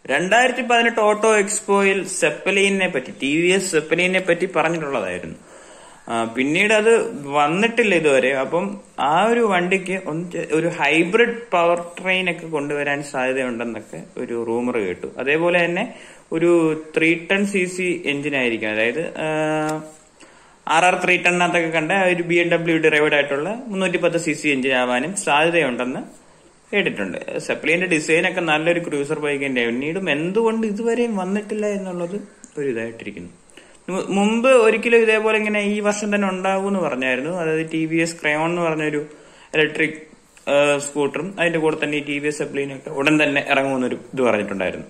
രണ്ടായിരത്തി പതിനെട്ട് ഓട്ടോ എക്സ്പോയിൽ സെപ്പലീനെ പറ്റി ടി വി എസ് സെപ്പലീനെ പറ്റി പറഞ്ഞിട്ടുള്ളതായിരുന്നു ആ, പിന്നീട് അത് വന്നിട്ടില്ല ഇതുവരെ അപ്പം ആ ഒരു വണ്ടിക്ക് ഒന്ന് ചെ- ഒരു ഹൈബ്രിഡ് പവർ ട്രെയിൻ ഒക്കെ കൊണ്ടുവരാൻ സാധ്യതയുണ്ടെന്നൊക്കെ ഒരു റൂമർ കേട്ടു അതേപോലെ തന്നെ ഒരു three ton C C engine ആയിരിക്കും അതായത് ആർ ആർ ത്രീ ടണിനകത്തൊക്കെ കണ്ട ആ ഒരു ബി എം ഡബ്ല്യു ഡിറൈവഡ് ആയിട്ടുള്ള മുന്നൂറ്റി പത്ത് സി സി എഞ്ചിൻ ആവാനും സാധ്യതയുണ്ടെന്ന് കേട്ടിട്ടുണ്ട് സെപ്ലിന്റെ ഡിസൈൻ ഒക്കെ നല്ലൊരു ക്രൂസർ ബൈക്കിന്റെ പിന്നീടും എന്തുകൊണ്ട് ഇതുവരെയും വന്നിട്ടില്ല എന്നുള്ളത് ഒരു ഇതായിട്ടിരിക്കുന്നു മു- മുമ്പ് ഒരിക്കലും ഇതേപോലെ ഇങ്ങനെ ഈ വർഷം തന്നെ ഉണ്ടാകും എന്ന് പറഞ്ഞായിരുന്നു അതായത് ടി വി എസ് ക്രയോൺ എന്ന് പറഞ്ഞൊരു ഇലക്ട്രിക് സ്കൂട്ടറും അതിന്റെ കൂടെ തന്നെ ഈ ടി വി എസ് സെപ്ലിനൊക്കെ ഉടൻ തന്നെ ഇറങ്ങുമെന്നൊരു ഇത് പറഞ്ഞിട്ടുണ്ടായിരുന്നു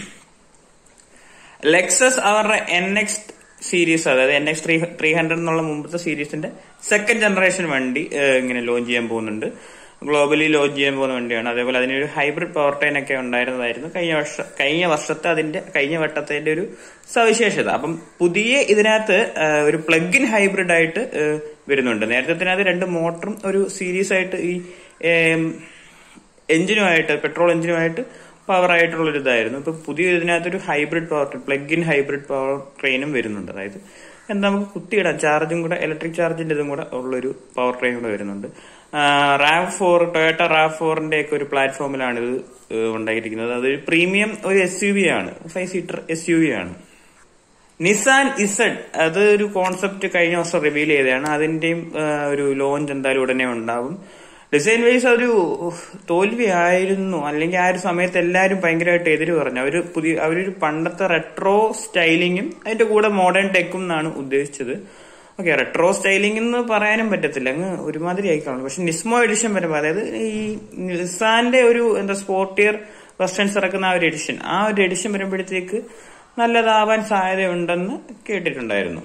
ലെക്സസ് അവരുടെ എൻ എക്സ് സീരീസ് അതായത് N X three three hundred എന്നുള്ള മുമ്പത്തെ സീരീസിന്റെ സെക്കൻഡ് ജനറേഷൻ വണ്ടി ഏഹ്, ഇങ്ങനെ ലോഞ്ച് ചെയ്യാൻ പോകുന്നുണ്ട് ഗ്ലോബലി ലോഞ്ച് ചെയ്യാൻ പോകുന്ന വണ്ടിയാണ് അതേപോലെ അതിനൊരു ഹൈബ്രിഡ് പവർ ട്രെയിൻ ഒക്കെ ഉണ്ടായിരുന്നതായിരുന്നു കഴിഞ്ഞ വർഷ കഴിഞ്ഞ വർഷത്തെ അതിന്റെ കഴിഞ്ഞ വട്ടത്തിന്റെ ഒരു സവിശേഷത അപ്പം പുതിയ ഇതിനകത്ത് ഏഹ്, ഒരു പ്ലഗ് ഇൻ ഹൈബ്രിഡ് ആയിട്ട് ഏഹ്, വരുന്നുണ്ട് നേരത്തെ ഇതിനകത്ത് രണ്ട് മോട്ടറും ഒരു സീരീസ് ആയിട്ട് ഈ ഏം, എഞ്ചിനുമായിട്ട് പെട്രോൾ എഞ്ചിനുമായിട്ട് പവർ ആയിട്ടുള്ള ഒരു ഇതായിരുന്നു ഇപ്പൊ പുതിയ ഇതിനകത്തൊരു hybrid power plug in hybrid power ട്രെയിനും വരുന്നുണ്ട് അതായത് എന്താ നമുക്ക് കുത്തിയിടാം ചാർജും കൂടെ ഇലക്ട്രിക് ചാർജിന്റെ ഇതും കൂടെ ഉള്ളൊരു പവർ ട്രെയിൻ കൂടെ വരുന്നുണ്ട് റാവ് ഫോർ ടൊയോട്ട റാവ് ഫോറിന്റെ ഒക്കെ ഒരു പ്ലാറ്റ്ഫോമിലാണ് ഇത് ഏഹ്, ഉണ്ടായിരിക്കുന്നത് അതൊരു പ്രീമിയം ഒരു എസ് യു വി ആണ് five seater S U V ആണ് നിസാൻ ഇസഡ് അത് ഒരു കോൺസെപ്റ്റ് കഴിഞ്ഞ വർഷം റിവീൽ ചെയ്തതാണ് അതിന്റെയും ആ, ഒരു ലോഞ്ച് എന്തായാലും ഉടനെ ഉണ്ടാവും ഡിസൈൻ വൈസ് ഒരു തോൽവി ആയിരുന്നു അല്ലെങ്കിൽ ആ ഒരു സമയത്ത് എല്ലാവരും ഭയങ്കരമായിട്ട് എതിര് പറഞ്ഞു അവര് പുതിയ അവരൊരു പണ്ടത്തെ റെട്രോ സ്റ്റൈലിങ്ങും അതിന്റെ കൂടെ മോഡേൺ ടെക്കും എന്നാണ് ഉദ്ദേശിച്ചത് ഓക്കെ റെട്രോ സ്റ്റൈലിംഗ് എന്ന് പറയാനും പറ്റത്തില്ല അങ്ങ് ഒരുമാതിരി ആയിക്കാണും പക്ഷെ നിസ്മോ എഡിഷൻ വരുമ്പോൾ അതായത് ഈ നിസാന്റെ ഒരു എന്താ സ്പോർട്ടിയർ വെസ്റ്റേൺസ് ഇറക്കുന്ന ആ ഒരു എഡിഷൻ ആ ഒരു എഡിഷൻ വരുമ്പോഴത്തേക്ക് നല്ലതാവാൻ സാധ്യതയുണ്ടെന്ന് കേട്ടിട്ടുണ്ടായിരുന്നു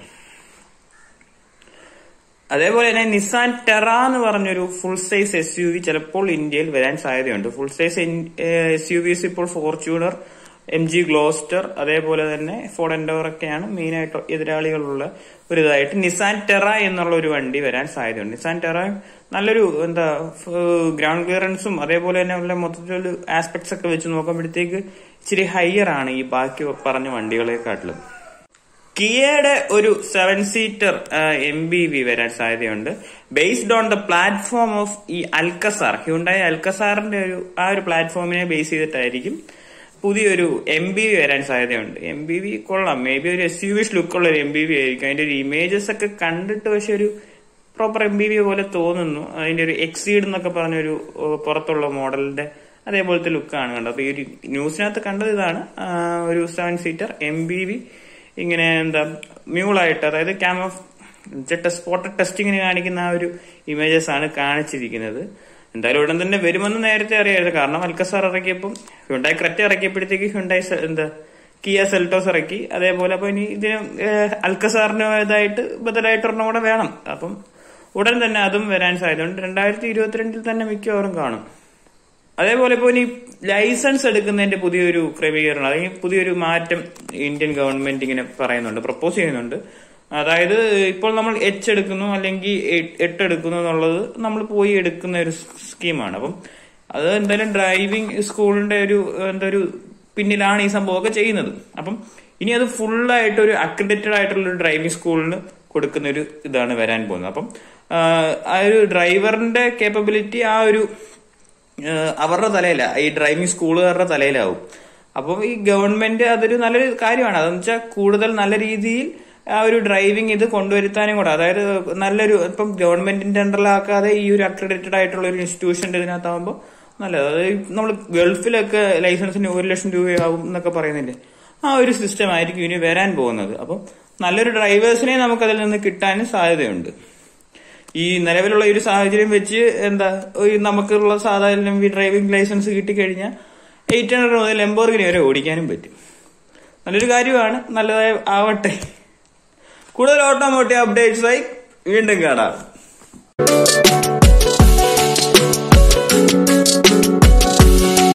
അതേപോലെ തന്നെ നിസാൻ ടെറ എന്ന് പറഞ്ഞൊരു full size S U V ചിലപ്പോൾ ഇന്ത്യയിൽ വരാൻ സാധ്യതയുണ്ട് full size S U Vs ഇപ്പോൾ ഫോർച്യൂണർ എം ജി ഗ്ലോസ്റ്റർ അതേപോലെ തന്നെ ഫോർഡ് എൻഡോർ ഒക്കെയാണ് മെയിൻ ആയിട്ട് എതിരാളികളുള്ള ഒരു ഇതായിട്ട് നിസാൻ ടെറ എന്നുള്ള ഒരു വണ്ടി വരാൻ സാധ്യതയുണ്ട് നിസാൻ ടെറ നല്ലൊരു എന്താ ഗ്രൗണ്ട് ക്ലിയറൻസും അതേപോലെ തന്നെ ഉള്ള മൊത്തത്തിലുള്ള ആസ്പെക്ട്സ് ഒക്കെ വെച്ച് നോക്കുമ്പോഴത്തേക്ക് ഇച്ചിരി ഹയർ ആണ് ഈ ബാക്കി പറഞ്ഞ വണ്ടികളെക്കാട്ടിലും കിയയുടെ ഒരു seven seater M P V വരാൻ സാധ്യതയുണ്ട് based on the platform of ഈ അൽക്കസാർ ഹ്യുണ്ടായ അൽക്കസാറിന്റെ ഒരു ആ ഒരു പ്ലാറ്റ്ഫോമിനെ ബേസ് ചെയ്തിട്ടായിരിക്കും പുതിയൊരു എം ബി വി വരാൻ സാധ്യതയുണ്ട് എം ബി വി കൊള്ളാം മേ ബി ഒരു എസ് യു വിഷ് ലുക്കുള്ള ഒരു എം ബി വി ആയിരിക്കും അതിന്റെ ഒരു ഇമേജസ് ഒക്കെ കണ്ടിട്ട് പക്ഷെ ഒരു പ്രോപ്പർ എം ബി വി പോലെ തോന്നുന്നു അതിന്റെ ഒരു എക്സീഡ് എന്നൊക്കെ പറഞ്ഞൊരു ഏഹ്, പുറത്തുള്ള മോഡലിന്റെ അതേപോലത്തെ ലുക്കാണ് കണ്ടത് അപ്പൊ ഈ ഒരു ന്യൂസിനകത്ത് കണ്ടത് ഇതാണ് ആ, ഒരു seven seater M P V ഇങ്ങനെ എന്താ മ്യൂളായിട്ട് അതായത് ക്യാമ സ്പോട്ട് ടെസ്റ്റിങ്ങിന് കാണിക്കുന്ന ആ ഒരു ഇമേജസ് ആണ് കാണിച്ചിരിക്കുന്നത് എന്തായാലും ഉടൻ തന്നെ വരുമെന്ന് നേരത്തെ അറിയായിരുന്നു കാരണം അൽക്കസാർ ഇറക്കിയപ്പം ഹ്യുണ്ടായി ക്രെറ്റ ഇറക്കിയപ്പോഴത്തേക്ക് ഹ്യുണ്ടായി സെ- എന്താ കിയ സെൽട്ടോസ് ഇറക്കി അതേപോലെ അപ്പൊ ഇനി ഇതിന് ഏഹ്, അൽക്കസാറിൻ്റെതായിട്ട് ബദലായിട്ട് ഒരെണ്ണം കൂടെ വേണം അപ്പം ഉടൻ തന്നെ അതും വരാൻ സാധ്യതയുണ്ട് രണ്ടായിരത്തി ഇരുപത്തിരണ്ടിൽ തന്നെ മിക്കവാറും കാണും അതേപോലെ ഇപ്പോൾ ഇനി ലൈസൻസ് എടുക്കുന്നതിന്റെ പുതിയൊരു ക്രമീകരണം അല്ലെങ്കിൽ പുതിയൊരു മാറ്റം ഇന്ത്യൻ ഗവൺമെന്റ് ഇങ്ങനെ പറയുന്നുണ്ട് പ്രപ്പോസ് ചെയ്യുന്നുണ്ട് അതായത് ഇപ്പോൾ നമ്മൾ എച്ച് എടുക്കുന്നു അല്ലെങ്കിൽ എ- എട്ട് എടുക്കുന്നു എന്നുള്ളത് നമ്മൾ പോയി എടുക്കുന്ന ഒരു സ്കീമാണ് അപ്പം അത് എന്തായാലും ഡ്രൈവിംഗ് സ്കൂളിന്റെ ഒരു എന്താ ഒരു പിന്നിലാണ് ഈ സംഭവമൊക്കെ ചെയ്യുന്നത് അപ്പം ഇനി അത് ഫുള്ളായിട്ട് ഒരു അക്രഡിറ്റഡ് ആയിട്ടുള്ള ഒരു ഡ്രൈവിംഗ് സ്കൂളിന് കൊടുക്കുന്ന ഒരു ഇതാണ് വരാൻ പോകുന്നത് അപ്പം ആ, ആ ഒരു ഡ്രൈവറിന്റെ കേപ്പബിലിറ്റി ആ ഒരു ഏഹ് അവരുടെ തലയില ഈ ഡ്രൈവിംഗ് സ്കൂളുകാരുടെ തലയിലാവും അപ്പോൾ ഈ ഗവൺമെന്റ് അതൊരു നല്ലൊരു കാര്യമാണ് അതെന്ന് വെച്ചാൽ കൂടുതൽ നല്ല രീതിയിൽ ആ ഒരു ഡ്രൈവിംഗ് ഇത് കൊണ്ടുവരുത്താനും കൂടെ അതായത് നല്ലൊരു ഇപ്പം ഗവൺമെന്റിന്റെ അണ്ടറിലാക്കാതെ ഈ ഒരു അക്രഡിറ്റഡ് ആയിട്ടുള്ള ഒരു ഇൻസ്റ്റിറ്റ്യൂഷന്റെ ഇതിനകത്താവുമ്പോൾ നല്ലത് അതായത് നമ്മൾ ഗൾഫിലൊക്കെ ലൈസൻസിന് ഒരു ലക്ഷം രൂപയാവും എന്നൊക്കെ പറയുന്നില്ലേ ആ ഒരു സിസ്റ്റം ആയിരിക്കും ഇനി വരാൻ പോകുന്നത് അപ്പം നല്ലൊരു ഡ്രൈവേഴ്സിനെ നമുക്ക് അതിൽ നിന്ന് കിട്ടാനും സാധ്യതയുണ്ട് ഈ നിലവിലുള്ള ഈ ഒരു സാഹചര്യം വെച്ച് എന്താ ഈ നമുക്കുള്ള സാധാരണ ഈ ഡ്രൈവിംഗ് ലൈസൻസ് കിട്ടിക്കഴിഞ്ഞാൽ എയ്റ്റ് ഹൺഡ്രഡ് മുതൽ എംബോർഗിനി വരെ ഓടിക്കാനും പറ്റും നല്ലൊരു കാര്യമാണ് നല്ലതായി ആവട്ടെ കൂടുതൽ ഓട്ടോമോട്ടീവ് അപ്ഡേറ്റ്സായി വീണ്ടും കാണാം